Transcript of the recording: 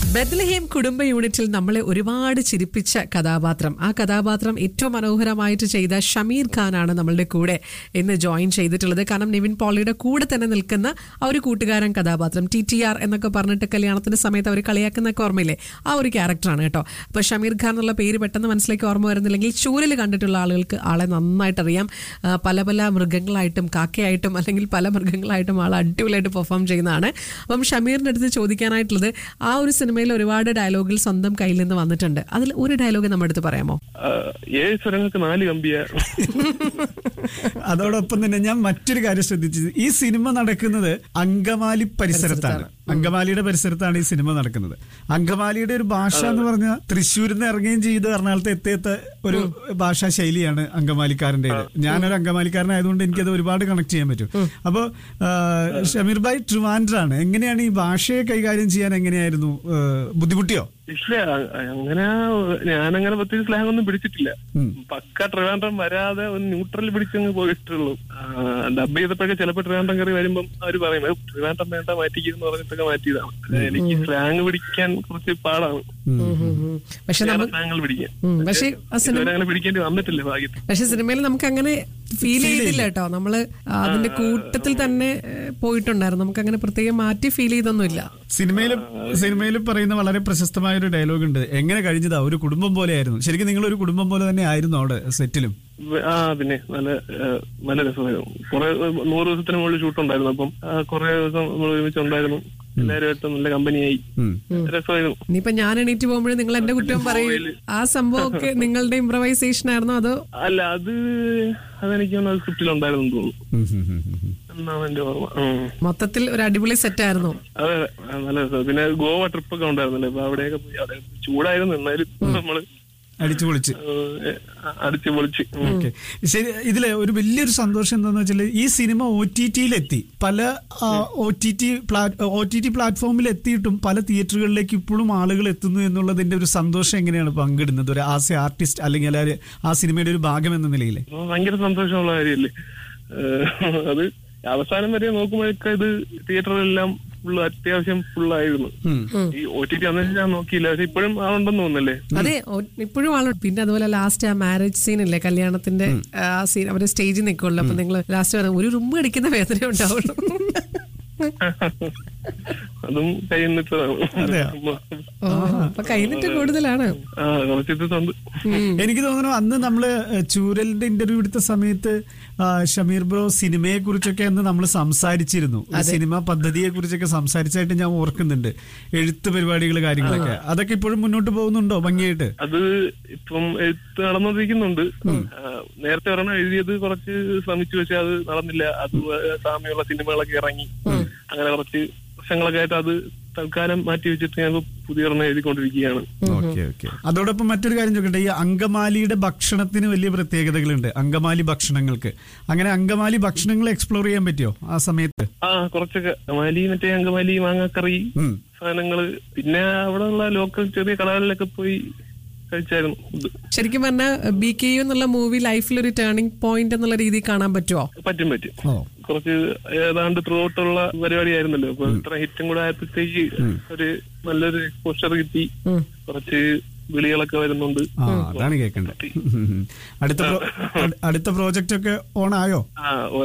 ബെത്ലഹേം കുടുംബ യൂണിറ്റിൽ നമ്മളെ ഒരുപാട് ചിരിപ്പിച്ച കഥാപാത്രം ആ കഥാപാത്രം ഏറ്റവും മനോഹരമായിട്ട് ചെയ്ത ഷമീർ ഖാനാണ് നമ്മളുടെ കൂടെ ഇന്ന് ജോയിൻ ചെയ്തിട്ടുള്ളത് കാരണം നിവിൻ പോളിയുടെ കൂടെ തന്നെ നിൽക്കുന്ന ആ ഒരു കൂട്ടുകാരൻ കഥാപാത്രം ടി ടി ആർ എന്നൊക്കെ പറഞ്ഞിട്ട് കല്യാണത്തിന്റെ സമയത്ത് അവർ കളിയാക്കുന്നൊക്കെ ഓർമ്മയില്ലേ ആ ഒരു ക്യാരക്ടറാണ് കേട്ടോ അപ്പൊ ഷമീർ ഖാൻ എന്നുള്ള പേര് പെട്ടെന്ന് മനസ്സിലേക്ക് ഓർമ്മ വരുന്നില്ലെങ്കിൽ ചൂരൽ കണ്ടിട്ടുള്ള ആളുകൾക്ക് ആളെ നന്നായിട്ട് അറിയാം ആ, പല പല മൃഗങ്ങളായിട്ടും കാക്കയായിട്ടും അല്ലെങ്കിൽ പല മൃഗങ്ങളായിട്ടും ആൾ അടിപൊളിയായിട്ട് പെർഫോം ചെയ്യുന്നതാണ് അപ്പം ഷമീറിന്റെ അടുത്ത് ചോദിക്കാനായിട്ടുള്ളത് ആ ഒരു സിനിമയിൽ ഒരുപാട് ഡയലോഗുകൾ സ്വന്തം കയ്യിൽ നിന്ന് വന്നിട്ടുണ്ട് അതിൽ ഒരു ഡയലോഗ് നമ്മുടെ അടുത്ത് പറയാമോ ആ, ഏഴ് സ്വരങ്ങൾക്ക് നാല് കമ്പിയ അതോടൊപ്പം തന്നെ ഞാൻ മറ്റൊരു കാര്യം ശ്രദ്ധിച്ചത് ഈ സിനിമ നടക്കുന്നത് അങ്കമാലി പരിസരത്താണ് അങ്കമാലിയുടെ പരിസരത്താണ് ഈ സിനിമ നടക്കുന്നത് അങ്കമാലിയുടെ ഒരു ഭാഷ എന്ന് പറഞ്ഞാൽ തൃശ്ശൂരിൽ നിന്ന് ഇറങ്ങുകയും ചെയ്ത് എറണാകുളത്ത് എത്തിയത്ത ഒരു ഭാഷാ ശൈലിയാണ് അങ്കമാലിക്കാരൻ്റെ ഞാനൊരു അങ്കമാലിക്കാരനായതുകൊണ്ട് എനിക്കത് ഒരുപാട് കണക്ട് ചെയ്യാൻ പറ്റും അപ്പോ ആ, ഷമീർ ഭായ് ട്രിവാൻഡ്രാണ് എങ്ങനെയാണ് ഈ ഭാഷയെ കൈകാര്യം ചെയ്യാൻ എങ്ങനെയായിരുന്നു ആ, ബുദ്ധിമുട്ടിയോ ഇല്ല അ- അങ്ങനെ ഞാനങ്ങനെ പ്രത്യേകിച്ച് സ്ലാങ് ഒന്നും പിടിച്ചിട്ടില്ല പക്ക ട്രിവാൻഡ്രം വരാതെ ഒരു ന്യൂട്രൽ പിടിച്ചങ്ങ് പോയിട്ടുള്ളൂ ഡബ് ചെയ്തപ്പോഴൊക്കെ ചിലപ്പോ ട്രിവാൻഡ്രം കയറി വരുമ്പം അവര് പറയും "ഏ, ട്രിവാൻഡ്രം വേണ്ട മാറ്റിക്കുന്നു പറഞ്ഞിട്ടൊക്കെ മാറ്റിയതാണ് എനിക്ക് സ്ലാങ് പിടിക്കാൻ കുറച്ച് പാടാണ് പക്ഷെ നമ്മൾ സ്ലാങ്ങൾ പിടിക്കാൻ ഉം, പക്ഷേ ആ സിനിമ ഇതുവരെ അങ്ങനെ പിടിക്കേണ്ടി വന്നിട്ടില്ല ഭാഗ്യത്തിൽ പക്ഷെ സിനിമയിൽ നമുക്ക് അങ്ങനെ ഫീൽ ചെയ്തില്ല കേട്ടോ നമ്മള് അതിന്റെ കൂട്ടത്തിൽ തന്നെ ഏഹ്, പോയിട്ടുണ്ടായിരുന്നു നമുക്ക് അങ്ങനെ പ്രത്യേകം മാറ്റി ഫീൽ ചെയ്തൊന്നുമില്ല സിനിമയിൽ സിനിമയിൽ പറയുന്ന വളരെ പ്രശസ്തമായ ഒരു ഡയലോഗ് ഉണ്ട് എങ്ങനെ കഴിഞ്ഞതാ ഒരു കുടുംബം പോലെയായിരുന്നു ശരിക്കും നിങ്ങൾ ഒരു കുടുംബം പോലെ തന്നെ ആയിരുന്നു അവിടെ സെറ്റിലും ആ പിന്നെ നല്ല ആ, നല്ല രസമായിരുന്നു കുറെ നൂറ് ദിവസത്തിന് മുകളിൽ ഷൂട്ട് ഉണ്ടായിരുന്നു അപ്പം ആ, കുറെ ദിവസം നമ്മൾ ഒരുമിച്ച് ഉണ്ടായിരുന്നു എല്ലാവരുമായിട്ട് നല്ല കമ്പനിയായി ഉം. രസമായിരുന്നു ഇനിയിപ്പൊ ഞാൻ എണീറ്റ് പോകുമ്പോഴും നിങ്ങൾ എന്റെ കുറ്റം പറയും ആ സംഭവമൊക്കെ നിങ്ങളുടെ ഇംപ്രവൈസേഷൻ ആയിരുന്നോ അതോ അല്ല അത് അതെനിക്ക് തോന്നുന്നു സ്ക്രിപ്റ്റിൽ ഉണ്ടായിരുന്നു തോന്നുന്നു ഉം, ഉം, ഉം, ഉം. എന്നാണ് എന്റെ ഓർമ്മ ഉം. മൊത്തത്തിൽ ഒരു അടിപൊളി സെറ്റ് ആയിരുന്നു അതെ അതെ ആ, നല്ല രസം പിന്നെ ഗോവ ട്രിപ്പ് ഒക്കെ ഉണ്ടായിരുന്നല്ലേ അപ്പൊ അവിടെയൊക്കെ പോയി അവിടെ ചൂടായിരുന്നു എന്നാലും നമ്മള് അടിച്ചു പൊളിച്ച് ഏ, അടിച്ച് പൊളിച്ച് ഉം. ഓക്കെ ശരി ഇതില് ഒരു വലിയൊരു സന്തോഷം എന്താന്ന് വെച്ചാൽ ഈ സിനിമ ഒ ടി ടിയിലെത്തി പല O T T O T T പ്ലാറ്റ്ഫോമിൽ എത്തിയിട്ടും പല തിയേറ്ററുകളിലേക്ക് ഇപ്പോഴും ആളുകൾ എത്തുന്നു എന്നുള്ളതിന്റെ ഒരു സന്തോഷം എങ്ങനെയാണ് പങ്കിടുന്നത് ഒരു ആസ് എ ആർട്ടിസ്റ്റ് അല്ലെങ്കിൽ ഒരു ആ സിനിമയുടെ ഒരു ഭാഗം എന്ന നിലയിൽ അപ്പൊ ഭയങ്കര സന്തോഷമുള്ള കാര്യമല്ലേ ഏഹ് അത് അവസാനം വരെ നോക്കുമ്പോഴൊക്കെ ഇത് തിയേറ്ററിലെല്ലാം ഫുള്ള് അത്യാവശ്യം ഫുള്ളായിരുന്നു ഈ ഒ ടി ടി അന്ന് ഞാൻ നോക്കിയില്ല പക്ഷെ ഇപ്പോഴും ആളുണ്ടെന്ന് തോന്നുന്നല്ലേ അതെ ഒ- ഇപ്പോഴും ആളുണ്ട് പിന്നെ അതുപോലെ ലാസ്റ്റ് ആ മാരേജ് സീൻ ഇല്ലേ കല്യാണത്തിന്റെ ആ സീൻ അവര് സ്റ്റേജിൽ നിൽക്കുള്ളൂ അപ്പൊ നിങ്ങൾ ലാസ്റ്റ് പറഞ്ഞ ഒരു റൂം അടിക്കുന്ന വേദന ഉണ്ടാവുള്ളൂ അതും കഴിയുന്നിട്ടതാണ് അതെയോ? ഓ അപ്പൊ കഴിഞ്ഞിട്ട് കൂടുതലാണ് ആ കുറച്ച് ദിവസമുണ്ട് എനിക്ക് തോന്നുന്നു അന്ന് നമ്മള് ഏഹ്, ചൂരലിന്റെ ഇന്റർവ്യൂ എടുത്ത സമയത്ത് ആ, ഷമീർ ബ്രോ സിനിമയെ കുറിച്ചൊക്കെ അന്ന് നമ്മൾ സംസാരിച്ചിരുന്നു ഒരു സിനിമ പദ്ധതിയെ കുറിച്ചൊക്കെ സംസാരിച്ചായിട്ട് ഞാൻ ഓർക്കുന്നുണ്ട് എഴുത്ത് പരിപാടികൾ കാര്യങ്ങളൊക്കെ അതൊക്കെ ഇപ്പോഴും മുന്നോട്ട് പോകുന്നുണ്ടോ ഭംഗിയായിട്ട് അത് ഇപ്പം എഴുത്ത് നടന്നുകൊണ്ടിരിക്കുന്നുണ്ട് ആ, നേരത്തെ ഒരെണ്ണം എഴുതിയത് കുറച്ച് ശ്രമിച്ചു പക്ഷെ അത് നടന്നില്ല അത് സാമ്യമുള്ള സിനിമകളൊക്കെ ഇറങ്ങി അങ്ങനെ കുറച്ച് വർഷങ്ങളൊക്കെ ആയിട്ട് അത് തൽക്കാലം മാറ്റി വെച്ചിട്ട് ഞാൻ പുതിയ ഒരെണ്ണം എഴുതിക്കൊണ്ടിരിക്കുകയാണ് ഓക്കെ ഓക്കെ അതോടൊപ്പം മറ്റൊരു കാര്യം ചോദിക്കട്ടെ ഈ അങ്കമാലിയുടെ ഭക്ഷണത്തിന് വലിയ പ്രത്യേകതകളുണ്ട് അങ്കമാലി ഭക്ഷണങ്ങൾക്ക് അങ്ങനെ അങ്കമാലി ഭക്ഷണങ്ങൾ എക്സ്പ്ലോർ ചെയ്യാൻ പറ്റിയോ ആ സമയത്ത് ആ കുറച്ചൊക്കെ അങ്കമാലി മറ്റേ അങ്കമാലി മാങ്ങാക്കറി ഉം. സാധനങ്ങള് പിന്നെ അവിടെ ഉള്ള ലോക്കൽ ചെറിയ കടകളിലൊക്കെ പോയി കഴിച്ചായിരുന്നു ഇത് ശരിക്കും പറഞ്ഞാൽ ബി കെ യു എന്നുള്ള മൂവി ലൈഫിൽ ഒരു ടേണിംഗ് പോയിന്റ് എന്നുള്ള രീതിയിൽ കാണാൻ പറ്റുമോ പറ്റും പറ്റും ഓ കുറച്ച് ഏതാണ്ട് ത്രൂ ഔട്ടുള്ള പരിപാടിയായിരുന്നല്ലോ അപ്പൊ ഇത്ര ഹിറ്റും കൂടെ ആയപ്പോഴത്തേക്ക് ഒരു നല്ലൊരു എക്സ്പോഷർ കിട്ടി കുറച്ച് വിളികളൊക്കെ വരുന്നുണ്ട് ആ അതാണ് കേൾക്കണ്ടത് അടുത്ത പ്രോ- അടുത്ത പ്രോജക്റ്റ് ഒക്കെ ഓൺ ആയോ ആ